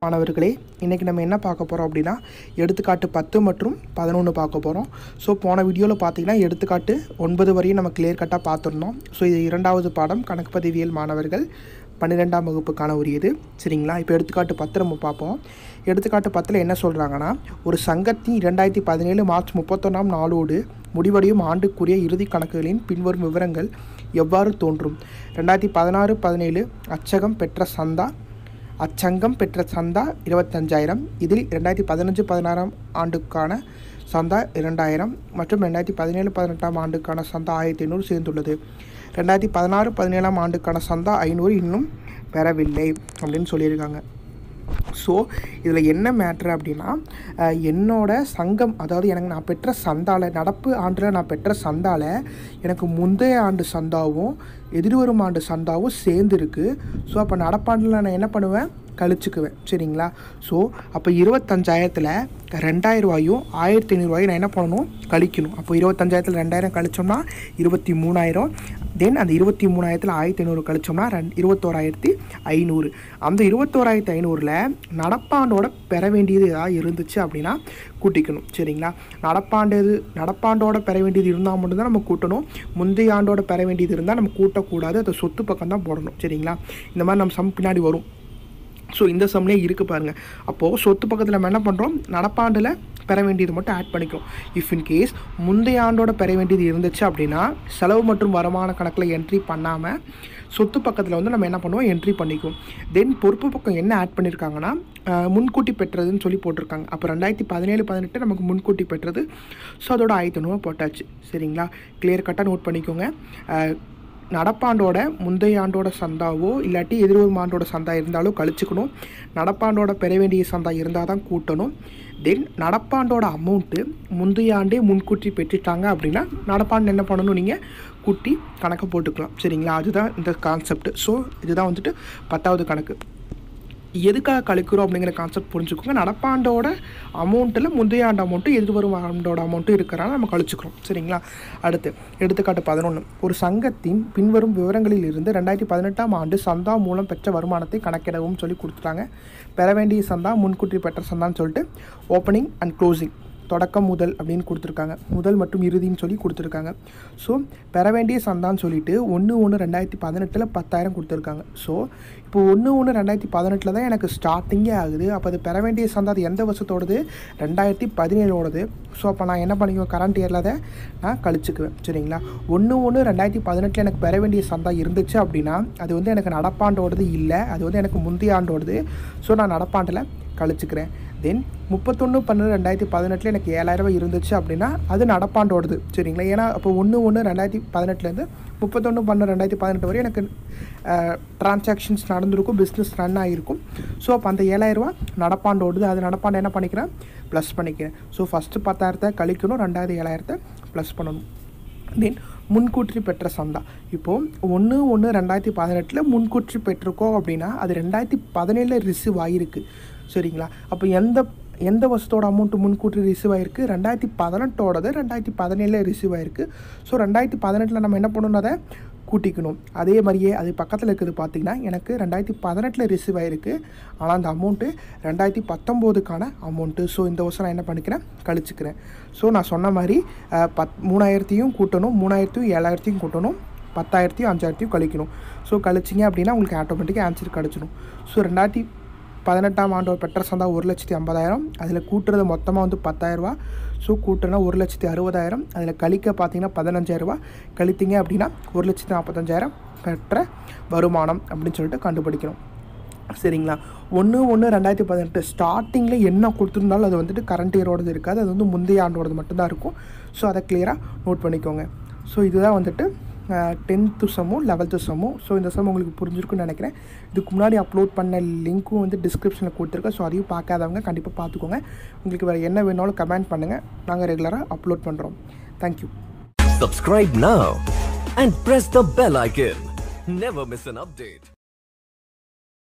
மாணவர்களே இன்றைக்கி நம்ம என்ன பார்க்க போகிறோம் அப்படின்னா எடுத்துக்காட்டு பத்து மற்றும் பதினொன்று பார்க்க போகிறோம் ஸோ போன வீடியோவில் பார்த்தீங்கன்னா எடுத்துக்காட்டு ஒன்பது வரையும் நம்ம கிளியர் கட்டாக பார்த்துருந்தோம் ஸோ இது இரண்டாவது பாடம் கணக்கு பதிவியல் மாணவர்கள் பன்னிரெண்டாம் வகுப்புக்கான உரியது சரிங்களா இப்போ எடுத்துக்காட்டு பத்து நம்ம பார்ப்போம் எடுத்துக்காட்டு பத்தில் என்ன சொல்கிறாங்கன்னா ஒரு சங்கத்தின் இரண்டாயிரத்தி பதினேழு மார்ச் முப்பத்தொன்னாம் நாளோடு முடிவடையும் ஆண்டுக்குரிய இறுதி கணக்குகளின் பின்வரும் விவரங்கள் எவ்வாறு தோன்றும் ரெண்டாயிரத்தி பதினாறு பதினேழு அச்சகம் பெற்ற சந்தா அச்சங்கம் பெற்ற சந்தா இருபத்தஞ்சாயிரம் இதில் ரெண்டாயிரத்தி பதினஞ்சு பதினாறாம் ஆண்டுக்கான சந்தா இரண்டாயிரம் மற்றும் ரெண்டாயிரத்தி பதினேழு பதினெட்டாம் ஆண்டுக்கான சந்தா ஆயிரத்தி ஐநூறு சேர்ந்துள்ளது ரெண்டாயிரத்தி பதினாறு பதினேழாம் ஆண்டுக்கான சந்தா ஐநூறு இன்னும் பெறவில்லை அப்படின்னு சொல்லியிருக்காங்க ஸோ இதில் என்ன மேட்ரு அப்படின்னா அஹ், என்னோட சங்கம் அதாவது எனக்கு நான் பெற்ற சந்தால நடப்பு ஆண்டில் நான் பெற்ற சந்தால எனக்கு முந்தைய ஆண்டு சந்தாவும் எதிர்வரும் ஆண்டு சந்தாவும் சேர்ந்துருக்கு ஸோ அப்போ நடப்பாண்டில் நான் என்ன பண்ணுவேன் கழிச்சுக்குவேன் சரிங்களா ஸோ அப்போ இருபத்தஞ்சாயிரத்தில் ரெண்டாயிரம் ரூபாயும் ஆயிரத்தி ஐநூறுரூவாயும் நான் என்ன பண்ணணும் கழிக்கணும் அப்போ இருபத்தஞ்சாயிரத்தில் ரெண்டாயிரம் கழிச்சோம்னா இருபத்தி மூணாயிரம் தென் அந்த இருபத்தி மூணாயிரத்தில் ஆயிரத்தி ஐநூறு கழிச்சோம்னா ரெண்டு இருபத்தோராயிரத்தி ஐநூறு அந்த இருபத்தோராயிரத்தி ஐநூறில் நடப்பாண்டோட பெற வேண்டியது ஏதாவது இருந்துச்சு அப்படின்னா கூட்டிக்கணும் சரிங்களா நடப்பாண்டு நடப்பாண்டோட பெற வேண்டியது இருந்தால் மட்டும்தான் நம்ம கூட்டணும் முந்தைய ஆண்டோட பெற வேண்டியது இருந்தால் நம்ம கூட்டக்கூடாது அது சொத்து பக்கம் தான் போடணும் சரிங்களா இந்த மாதிரி நம்ம சம் பின்னாடி வரும் ஸோ இந்த சம்லேயே இருக்குது பாருங்கள் அப்போது சொத்து பக்கத்தில் நம்ம என்ன பண்ணுறோம் நடப்பாண்டில் பெற வேண்டியது மட்டும் ஆட் பண்ணிக்கிறோம் இஃப் இன் கேஸ் முந்தைய ஆண்டோட பெற வேண்டியது இருந்துச்சு அப்படின்னா செலவு மற்றும் வருமான கணக்கில் என்ட்ரி பண்ணாமல் சொத்து பக்கத்தில் வந்து நம்ம என்ன பண்ணுவோம் என்ட்ரி பண்ணிக்குவோம் தென் பொறுப்பு பக்கம் என்ன ஆட் பண்ணியிருக்காங்கன்னா அஹ், முன்கூட்டி பெற்றதுன்னு சொல்லி போட்டிருக்காங்க அப்போ ரெண்டாயிரத்தி பதினேழு பதினெட்டு நமக்கு முன்கூட்டி பெற்றது ஸோ அதோட ஆயிரத்தி ஐநூறுவா போட்டாச்சு சரிங்களா கிளியர் கட்டாக நோட் பண்ணிக்கோங்க அஹ், நடப்பாண்டோட முந்தைய ஆண்டோட சந்தாவோ இல்லாட்டி எதிர்வரும் ஆண்டோட சந்தா இருந்தாலும் கழிச்சுக்கணும் நடப்பாண்டோட பெற வேண்டிய சந்தா இருந்தால் தான் கூட்டணும் தென் நடப்பாண்டோட அமௌண்ட்டு முந்தைய ஆண்டே முன்கூட்டி பெற்றுட்டாங்க அப்படின்னா நடப்பாண்டு என்ன பண்ணணும் நீங்கள் கூட்டி கணக்கை போட்டுக்கலாம் சரிங்களா அதுதான் இந்த கான்செப்ட் ஸோ இதுதான் வந்துட்டு பத்தாவது கணக்கு எதுக்காக கழிக்கிறோம் அப்படிங்கிற கான்செப்ட் புரிஞ்சுக்கோங்க நடப்பாண்டோட அமௌண்ட்டில் முந்தைய ஆண்டு அமௌண்ட்டு எதிர்வரும் ஆண்டோட அமௌண்ட்டும் இருக்கிறனால நம்ம கழிச்சுக்கிறோம் சரிங்களா அடுத்து எடுத்துக்காட்டு பதினொன்று ஒரு சங்கத்தின் பின்வரும் விவரங்களில் இருந்து ரெண்டாயிரத்தி பதினெட்டாம் ஆண்டு சந்தா மூலம் பெற்ற வருமானத்தை கணக்கிடவும் சொல்லி கொடுத்துட்டாங்க பெற வேண்டிய சந்தா முன்கூட்டி பெற்ற சந்தான்னு சொல்லிட்டு ஓப்பனிங் அண்ட் க்ளோசிங் தொடக்கம் முதல் அப்படின்னு கொடுத்துருக்காங்க முதல் மற்றும் இறுதின்னு சொல்லி கொடுத்துருக்காங்க ஸோ பெற வேண்டிய சந்தான்னு சொல்லிட்டு ஒன்று ஒன்று ரெண்டாயிரத்தி பதினெட்டில் பத்தாயிரம் கொடுத்துருக்காங்க ஸோ இப்போ ஒன்று ஒன்று ரெண்டாயிரத்தி பதினெட்டில் தான் எனக்கு ஸ்டார்டிங்கே ஆகுது அப்போ அது பெற வேண்டிய சந்தா அது எந்த வருஷத்தோடது ரெண்டாயிரத்தி பதினேழோடது ஸோ அப்போ நான் என்ன பண்ணிக்குவேன் கரண்ட் இயரில் அதை நான் கழிச்சுக்குவேன் சரிங்களா ஒன்று ஒன்று ரெண்டாயிரத்தி பதினெட்டில் எனக்கு பெற வேண்டிய சந்தா இருந்துச்சு அப்படின்னா அது வந்து எனக்கு நடப்பாண்டோடது இல்லை அது வந்து எனக்கு முந்தைய ஆண்டோடது ஸோ நான் நடப்பாண்டில் கழிச்சுக்கிறேன் தென் முப்பத்தொன்று பன்னெண்டு ரெண்டாயிரத்தி பதினெட்டில் எனக்கு ஏழாயிரரூபா இருந்துச்சு அப்படின்னா அது நடப்பாண்டோடது சரிங்களா ஏன்னா அப்போ ஒன்று ஒன்று ரெண்டாயிரத்தி பதினெட்டுலேருந்து முப்பத்தொன்று பன்னெண்டு ரெண்டாயிரத்தி பதினெட்டு வரை எனக்கு டிரான்சாக்ஷன்ஸ் நடந்திருக்கும் பிஸ்னஸ் ரன் ஆகிருக்கும் ஸோ அப்போ அந்த ஏழாயிரரூபா நடப்பாண்டோடுது அது நடப்பாண்டு என்ன பண்ணிக்கிறேன் ப்ளஸ் பண்ணிக்கிறேன் ஸோ ஃபஸ்ட்டு பத்தாயிரத்தை கழிக்கணும் ரெண்டாயிரத்தி ஏழாயிரத்தை ப்ளஸ் பண்ணணும் தென் முன்கூற்றி பெற்ற சந்தா இப்போது ஒன்று ஒன்று ரெண்டாயிரத்தி பதினெட்டில் முன்கூற்றி பெற்றிருக்கோம் அப்படின்னா அது ரெண்டாயிரத்தி பதினேழில் ரிசீவ் ஆகிருக்கு சரிங்களா அப்போ எந்த எந்த வருஷத்தோட அமௌண்ட்டு முன்கூட்டி ரிசீவ் ஆகிருக்கு ரெண்டாயிரத்தி பதினெட்டோடது ரெண்டாயிரத்தி பதினேழில் ரிசீவ் ஆகிருக்கு ஸோ ரெண்டாயிரத்தி பதினெட்டில் நம்ம என்ன பண்ணணும் அதை கூட்டிக்கணும் அதே மாதிரியே அது பக்கத்தில் இருக்குது பார்த்தீங்கன்னா எனக்கு ரெண்டாயிரத்தி பதினெட்டில் ரிசீவ் ஆகிருக்கு ஆனால் அந்த அமௌண்ட்டு ரெண்டாயிரத்தி பத்தொம்போதுக்கான அமௌண்ட்டு ஸோ இந்த வருஷம் நான் என்ன பண்ணிக்கிறேன் கழிச்சுக்கிறேன் ஸோ நான் சொன்ன மாதிரி அஹ், பத் மூணாயிரத்தையும் கூட்டணும் மூணாயிரத்தையும் ஏழாயிரத்தையும் கூட்டணும் பத்தாயிரத்தையும் அஞ்சாயிரத்தையும் கழிக்கணும் ஸோ கழிச்சிங்க அப்படின்னா உங்களுக்கு ஆட்டோமேட்டிக்காக ஆன்சர் கிடச்சிடும் ஸோ ரெண்டாயிரத்தி பதினெட்டாம் ஆண்டு பெற்ற சந்தா ஒரு லட்சத்தி ஐம்பதாயிரம் அதில் கூட்டுறது மொத்தமாக வந்து பத்தாயிரரூபா ஸோ கூட்டுனா ஒரு லட்சத்தி அறுபதாயிரம் அதில் கழிக்க பார்த்தீங்கன்னா பதினஞ்சாயிரரூபா கழித்தீங்க அப்படின்னா ஒரு லட்சத்தி நாற்பத்தஞ்சாயிரம் பெற்ற வருமானம் அப்படின்னு சொல்லிட்டு கண்டுபிடிக்கணும் சரிங்களா ஒன்று ஒன்று ரெண்டாயிரத்தி பதினெட்டு ஸ்டார்டிங்கில் என்ன கொடுத்துருந்தாலும் அது வந்துட்டு கரண்ட் இயரோடது இருக்காது அது வந்து முந்தைய ஆண்டோடது மட்டும்தான் இருக்கும் ஸோ அதை கிளியராக நோட் பண்ணிக்கோங்க ஸோ இதுதான் வந்துட்டு டென்த்து சம்மும் லெவல்த்து சம்மும் ஸோ இந்த சம் உங்களுக்கு புரிஞ்சிருக்குன்னு நினைக்கிறேன் இதுக்கு முன்னாடி அப்லோட் பண்ண லிங்க்கும் வந்து டிஸ்கிரிப்ஷனில் கொடுத்துருக்கேன் ஸோ அதையும் பார்க்காதவங்க கண்டிப்பாக பார்த்துக்கோங்க உங்களுக்கு வேறு என்ன வேணாலும் கமெண்ட் பண்ணுங்கள் நாங்கள் ரெகுலராக அப்லோட் பண்ணுறோம் thank you Subscribe now and press the bell icon. Never miss an update.